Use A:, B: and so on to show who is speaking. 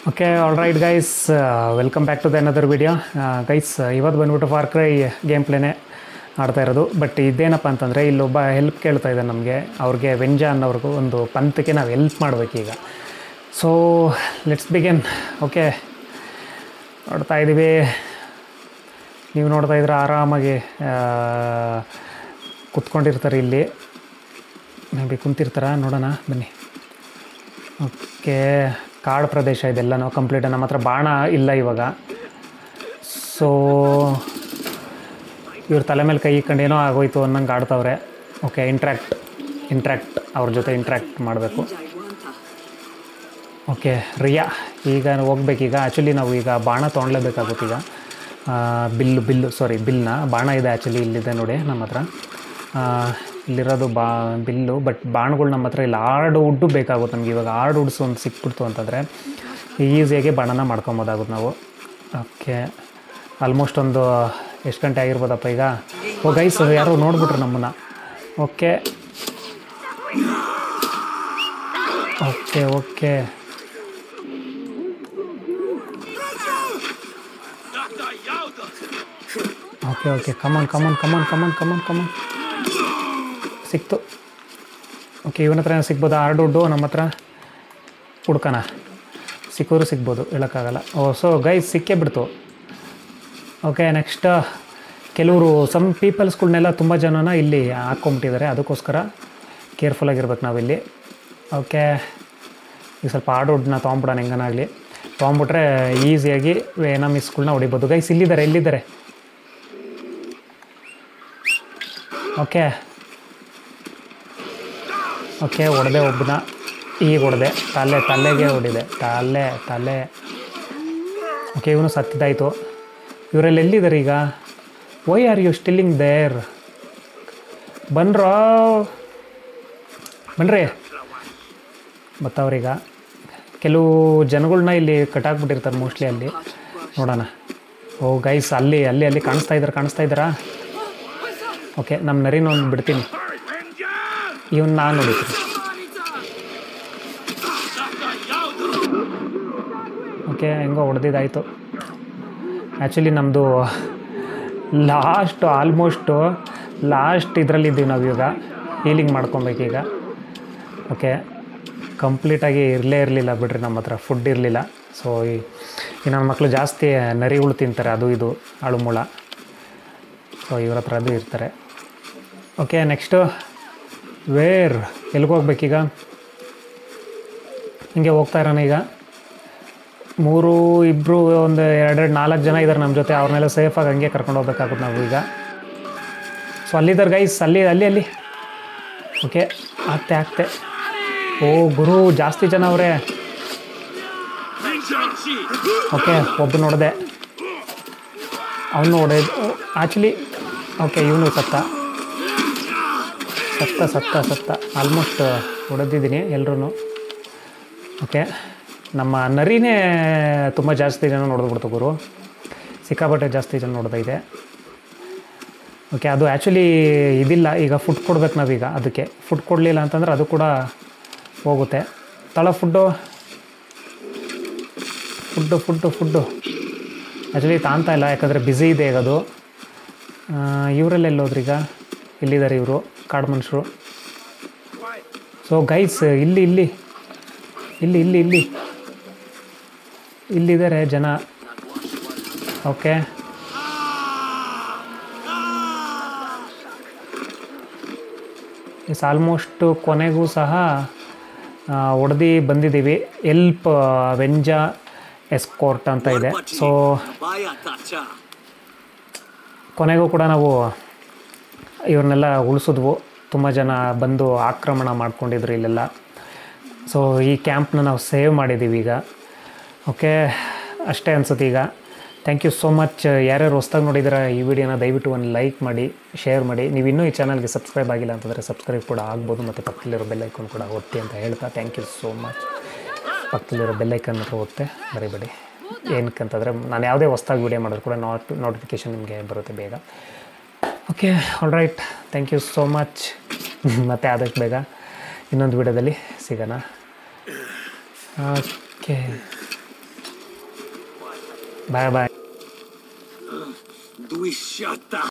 A: Okay all right guys welcome back to the another video guys ಇವತ್ತು ಬಂದ್ಬಿಟ್ಟು for CRY game ಪ್ಲೇನೇ ಆಡ್ತಾ ಇರೋದು but ಇದೇನಪ್ಪ ಅಂತಂದರೆ ಇಲ್ಲೊಬ್ಬ ಹೆಲ್ಪ್ ಕೇಳ್ತಾ ಇದ್ದಾನೆ ನಮಗೆ ಅವ್ರಿಗೆ ವೆಂಜ ಅನ್ನೋರ್ಗು ಒಂದು ಪಂಥಕ್ಕೆ ನಾವು ಹೆಲ್ಪ್ ಮಾಡಬೇಕೀಗ ಸೊ ಲೆಟ್ಸ್ ಬಿಗಿನ್ ಓಕೆ ನೋಡ್ತಾ ಇದ್ದೀವಿ ನೀವು ನೋಡ್ತಾ ಇದ್ರೆ ಆರಾಮಾಗಿ ಆ, ಕುತ್ಕೊಂಡಿರ್ತಾರೆ ಇಲ್ಲಿ ಮೇ ಬಿ ಕುಂತಿರ್ತಾರ ನೋಡೋಣ ಬನ್ನಿ ಓಕೆ ಕಾಡು ಪ್ರದೇಶ ಇದೆಲ್ಲನೂ ಕಂಪ್ಲೀಟ್ ನಮ್ಮ ಹತ್ರ ಬಾಣ ಇಲ್ಲ ಇವಾಗ ಸೊ ಇವ್ರ ತಲೆ ಮೇಲೆ ಕೈ ಇಕ್ಕೊಂಡು ಏನೋ ಆಗೋಯ್ತು ಅನ್ನಂಗೆ ಆಡ್ತವ್ರೆ ಓಕೆ ಇಂಟ್ರ್ಯಾಕ್ಟ್ ಇಂಟ್ರ್ಯಾಕ್ಟ್ ಅವ್ರ ಜೊತೆ ಇಂಟ್ರ್ಯಾಕ್ಟ್ ಮಾಡಬೇಕು ಓಕೆ ರಿಯಾ ಈಗ ಹೋಗ್ಬೇಕೀಗ ಆ್ಯಕ್ಚುಲಿ ನಾವು ಈಗ ಬಾಣ ತೊಗೊಳ್ಲೇಬೇಕಾಗುತ್ತೆ ಈಗ ಆ, ಬಿಲ್ಲು ಬಿಲ್ಲು ಸಾರಿ ಬಿಲ್ನ ಬಾಣ ಇದೆ ಆ್ಯಕ್ಚುಲಿ ಇಲ್ಲಿದೆ ನೋಡಿ ನಮ್ಮ ಹತ್ರ ಆ, ಇಲ್ಲಿರೋದು ಬಾ ಬಿಲ್ಲು ಬಟ್ ಬಾಣಗಳು ನಮ್ಮ ಹತ್ರ ಇಲ್ಲ ಆರ್ಡ್ ಉಡ್ಡು ಬೇಕಾಗುತ್ತೆ ನಮ್ಗೆ ಇವಾಗ ಆರ್ಡ್ ಉಡ್ಸು ಒಂದು ಸಿಕ್ಬಿಡ್ತು ಅಂತಂದರೆ ಈಸಿಯಾಗಿ ಬಾಣನ ಮಾಡ್ಕೊಬೋದಾಗುತ್ತೆ ನಾವು ಓಕೆ ಆಲ್ಮೋಸ್ಟ್ ಒಂದು ಎಷ್ಟು ಗಂಟೆ ಆಗಿರ್ಬೋದಪ್ಪ ಈಗ ಓ ಗೈಸ್ ಯಾರೋ ನೋಡ್ಬಿಟ್ರು ನಮ್ಮನ್ನು okay okay okay okay okay come on come on come on come on come on come on ಸಿಕ್ತು ಓಕೆ ಇವನ ಹತ್ರ ಸಿಗ್ಬೋದು ಆರ್ಡ್ ದುಡ್ಡು ನಮ್ಮ ಹತ್ರ ಹುಡ್ಕಣ ಸಿಕ್ಕೋರು ಸಿಗ್ಬೋದು ಹೇಳೋಕ್ಕಾಗಲ್ಲ ಓ ಸೊ ಗೈಸ್ ಸಿಕ್ಕೇ ಬಿಡ್ತು ಓಕೆ ನೆಕ್ಸ್ಟ್ ಕೆಲವರು ಸಮ್ ಪೀಪಲ್ಸ್ಗಳ್ನೆಲ್ಲ ತುಂಬ ಜನನ ಇಲ್ಲಿ ಹಾಕ್ಕೊಂಬಿಟ್ಟಿದ್ದಾರೆ ಅದಕ್ಕೋಸ್ಕರ ಕೇರ್ಫುಲ್ಲಾಗಿರ್ಬೇಕು ನಾವಿಲ್ಲಿ ಓಕೆ ಈಗ ಸ್ವಲ್ಪ ಆರ್ಡ್ ದುಡ್ಡನ್ನ ತೊಗೊಂಬಿಡೋಣ ಹೆಂಗನಾಗಲಿ ತೊಗೊಂಬಿಟ್ರೆ ಈಸಿಯಾಗಿ ಮಿಸ್ಗಳ್ನ ಹೊಡಿಬೋದು ಗೈಸ್ ಇಲ್ಲಿದ್ದಾರೆ ಇಲ್ಲಿದ್ದಾರೆ ಓಕೆ ಓಕೆ ಹೊಡೆದೆ ಒಬ್ಬನ ಈಗ ಹೊಡೆದೆ ತಲೆ ತಲೆಗೆ ಹೊಡಿದೆ ತಲೆ ತಲೆ ಓಕೆ ಇವನು ಸತ್ತಿದ್ದಾಯಿತು ಇವರೆಲ್ಲ ಎಲ್ಲಿದ್ದಾರೆ ಈಗ why are you stilling there ಬನ್ರೋ ಬನ್ರಿ ಬತ್ತವ್ರೀಗ ಕೆಲವು ಜನಗಳ್ನ ಇಲ್ಲಿ ಕಟ್ಟಾಕ್ಬಿಟ್ಟಿರ್ತಾರೆ ಮೋಸ್ಟ್ಲಿ ಅಲ್ಲಿ ನೋಡೋಣ ಓ ಗೈಸ್ ಅಲ್ಲಿ ಅಲ್ಲಿ ಅಲ್ಲಿ ಕಾಣಿಸ್ತಾ ಇದ್ದಾರೆ ಕಾಣಿಸ್ತಾ ಇದ್ದಾರಾ ಓಕೆ ನಮ್ಮ ನರಿನ ಒಂದು ಬಿಡ್ತೀನಿ ಇವನ್ ನಾನು ನೋಡಿತೀನಿ ಓಕೆ ಹೆಂಗೋ ಹೊಡೆದಿದ್ದಾಯಿತು ಆ್ಯಕ್ಚುಲಿ ನಮ್ಮದು ಲಾಸ್ಟ್ ಆಲ್ಮೋಸ್ಟು ಲಾಸ್ಟ್ ಇದರಲ್ಲಿದ್ದೀವಿ ನಾವು ಈಗ ಹೀಲಿಂಗ್ ಮಾಡ್ಕೊಬೇಕೀಗ ಓಕೆ ಕಂಪ್ಲೀಟಾಗಿ ಇರಲೇ ಇರಲಿಲ್ಲ ಬಿಡ್ರಿ ನಮ್ಮ ಹತ್ರ ಫುಡ್ ಇರಲಿಲ್ಲ ಸೊ ಈ ಈ ನನ್ನ ಮಕ್ಕಳು ಜಾಸ್ತಿ ನರಿಗಳು ತಿಂತಾರೆ ಅದು ಇದು ಅಳುಮುಳ ಸೊ ಇವ್ರ ಹತ್ರ ಅದು ಇರ್ತಾರೆ ಓಕೆ ನೆಕ್ಸ್ಟು ವೇರ್ ಎಲ್ಲಿಗೆ ಹೋಗ್ಬೇಕೀಗ ಹಿಂಗೆ ಹೋಗ್ತಾ ಇರೋಣ ಈಗ ಮೂರು ಇಬ್ಬರು ಒಂದು ಎರಡೆರಡು ನಾಲ್ಕು ಜನ ಇದ್ದಾರೆ ನಮ್ಮ ಜೊತೆ ಅವ್ರನ್ನೆಲ್ಲ ಸೇಫಾಗಿ ಹಂಗೆ ಕರ್ಕೊಂಡು ಹೋಗ್ಬೇಕಾಗುತ್ತೆ ನಾವು ಈಗ ಸೊ ಅಲ್ಲಿದ್ದಾರೆ ಗೈಸ್ ಅಲ್ಲಿ ಅಲ್ಲಿ ಅಲ್ಲಿ ಓಕೆ ಆಗ್ತೆ ಆಗ್ತೆ ಓ ಗುರು ಜಾಸ್ತಿ ಜನ ಅವರೇ ಓಕೆ ಒಬ್ಬ ನೋಡಿದೆ ಅವನು ನೋಡೆ ಆ್ಯಕ್ಚುಲಿ ಓಕೆ ಇವನು ಸತ್ತ ಸತ್ತ ಸತ್ತ ಸತ್ತ ಆಲ್ಮೋಸ್ಟ್ ಹೊಡೆದಿದ್ದೀನಿ ಎಲ್ಲರೂ ಓಕೆ ನಮ್ಮ ನರಿನೇ ತುಂಬ ಜಾಸ್ತಿ ಜನ ನೋಡಿದ್ಬಿಡ್ತು ಗುರು ಸಿಕ್ಕಾಪಟ್ಟೆ ಜಾಸ್ತಿ ಜನ ನೋಡ್ತಾ ಇದೆ ಓಕೆ ಅದು ಆ್ಯಕ್ಚುಲಿ ಇದಿಲ್ಲ ಈಗ ಫುಡ್ ಕೊಡ್ಬೇಕು ನಾವೀಗ ಅದಕ್ಕೆ ಫುಡ್ ಕೊಡಲಿಲ್ಲ ಅಂತಂದ್ರೆ ಅದು ಕೂಡ ಹೋಗುತ್ತೆ ತಳ food food food food actually ತಾಂತ ಇಲ್ಲ ಯಾಕಂದರೆ ಬ್ಯುಸಿ ಇದೆ ಈಗ ಅದು ಇವರೆಲ್ಲ ಎಲ್ಲೋದ್ರಿ ಈಗ ಇಲ್ಲಿದ್ದಾರೆ ಇವರು ಕಾಡು ಮನುಷ್ಯರು ಸೊ ಗೈಸ್ ಇಲ್ಲಿ ಇಲ್ಲಿ ಇಲ್ಲಿ ಇಲ್ಲಿ ಇಲ್ಲಿ ಇಲ್ಲಿದ್ದಾರೆ ಜನ ಓಕೆ ಇಸ್ ಆಲ್ಮೋಸ್ಟ್ ಕೊನೆಗೂ ಸಹ ಹೊಡೆದು ಬಂದಿದ್ದೀವಿ ಎಲ್ಪ್ ವೆಂಜ ಎಸ್ಕೋರ್ಟ್ ಅಂತ ಇದೆ ಸೊ
B: Vaya tacha.
A: ಕೊನೆಗೂ ಕೂಡ ನಾವು ಇವ್ರನ್ನೆಲ್ಲ ಉಳಿಸಿದ್ವು ತುಂಬ ಜನ ಬಂದು ಆಕ್ರಮಣ ಮಾಡ್ಕೊಂಡಿದ್ರು ಇಲ್ಲೆಲ್ಲ ಸೊ ಈ ಕ್ಯಾಂಪ್ನ ನಾವು ಸೇವ್ ಮಾಡಿದ್ದೀವಿ ಈಗ ಓಕೆ ಅಷ್ಟೇ ಅನ್ಸುತ್ತೆ ಈಗ ಥ್ಯಾಂಕ್ ಯು ಸೋ ಮಚ್ ಯಾರ್ಯಾರು ಹೊಸ್ದಾಗಿ ನೋಡಿದ್ರೆ ಈ ವಿಡಿಯೋನ ದಯವಿಟ್ಟು ಒಂದು ಲೈಕ್ ಮಾಡಿ ಶೇರ್ ಮಾಡಿ ನೀವು ಇನ್ನೂ ಈ ಚಾನಲ್ಗೆ ಸಬ್ಸ್ಕ್ರೈಬ್ ಆಗಿಲ್ಲ ಅಂತಂದರೆ ಸಬ್ಸ್ಕ್ರೈಬ್ ಕೂಡ ಆಗ್ಬೋದು ಮತ್ತು ಪಕ್ಕದಲ್ಲಿರೋ ಬೆಲ್ಲೈಕನ್ ಕೂಡ ಒತ್ತಿ ಅಂತ ಹೇಳ್ತಾ ಥ್ಯಾಂಕ್ ಯು ಸೋ ಮಚ್ ಪಕ್ಕದಲ್ಲಿರೋ ಬೆಲ್ಲೈಕನ್ ಹತ್ರ ಒತ್ತೆ ಮರಿಬೇಡಿ ಏನಕ್ಕಂತಂದರೆ ನಾನು ಯಾವುದೇ ಹೊಸ್ದಾಗಿ ವೀಡಿಯೋ ಮಾಡಿದ್ರು ಕೂಡ ನಾಟ್ ನೋಟಿಫಿಕೇಷನ್ ನಿಮಗೆ ಬರುತ್ತೆ ಬೇಗ okay all right thank you so much ಮತ್ತೆ ಆದಷ್ಟು ಬೇಗ ಇನ್ನೊಂದು ವಿಡಿಯೋದಲ್ಲಿ ಸಿಗೋಣ ಓಕೆ ಬಾಯ್ ಬಾಯ್
B: Dwisciata!